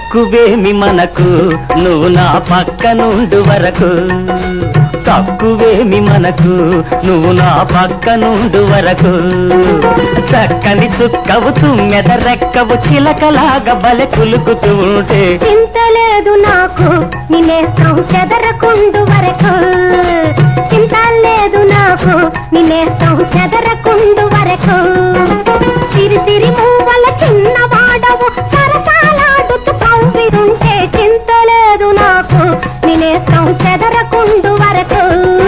తక్కువేమి మనకు నువ్వు నా పక్క నుండి వరకు తక్కువేమి మనకు నువ్వు నా పక్క నుండి వరకు చక్కని చుక్కవు తుమ్మెద రెక్కవు చిలకలాగా బలె కులుకుతూ ఉంటే చింత లేదు నాకు నిన్నేస్తాం చెదరకుండు వరకు చింత లేదు నాకు నిన్నేస్తాం చెదరకుండు వరకు సిరి సిరి మూవల చిన్న వాడవు సరసాలాడుతూ కవ్విరుంటే చింత లేదు నాకు నిన్నేస్తాం చెదరకుండు వరకు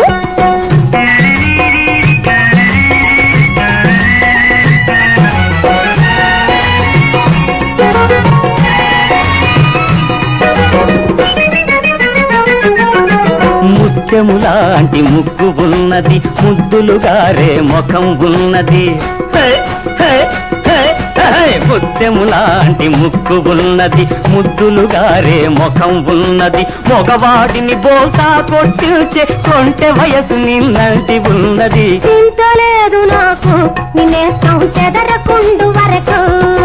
ముత్యములాంటి ముగ్గు ఉన్నది ముద్దులుగారే ముఖం ఉన్నది హే, హే, హే, హే. ముత్యములాంటి ముగ్గు ఉన్నది ముద్దులుగారే ముఖం ఉన్నది మగవాడిని బోల్తా కొట్టిల్చే కొంటె వయసు నిన్నటి ఉన్నది చింత లేదు నాకు నిన్నేస్తాం చెదరకుండు వరకు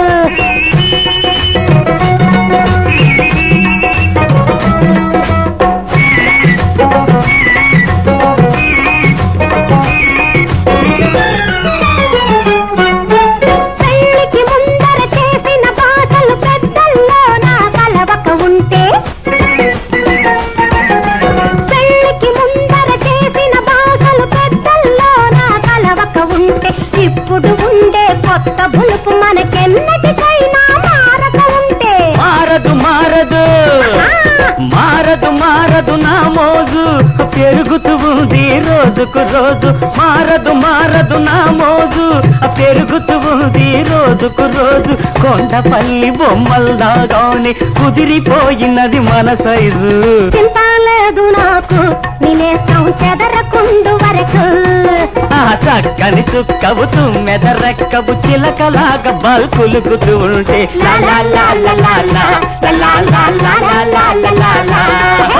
పెళ్లికి ముందర చేసిన బాధలు పెద్దల్లో నా కలవక ఉంటే పెళ్లికి ముందర చేసిన బాధలు పెద్దల్లో నా కలవక ఉంటే ఇప్పుడు ఉండే కొత్త బులుపు మనకెన్నటికైనా మారక ఉంటే మారదు మారదు మారదు మారదు నా మోజు పెరుగుతూ ఉంది రోజుకు రోజు మారదు మారదు నా మోజు పెరుగుతూ ఉంది రోజుకు రోజు కొండపల్లి బొమ్మల్లాగానే కుదిరిపోయినది మన సైజు చింత లేదు నాకు నిన్నేస్తాం చెదరకుండు వరకు ఆ చక్కని చుక్కవు తుమ్మెద రెక్కవు చిలకలాగా బల్కులుకుతూ ఉంటే లా లా లా లా లా లా లా లా లా లా లా లా లా లా.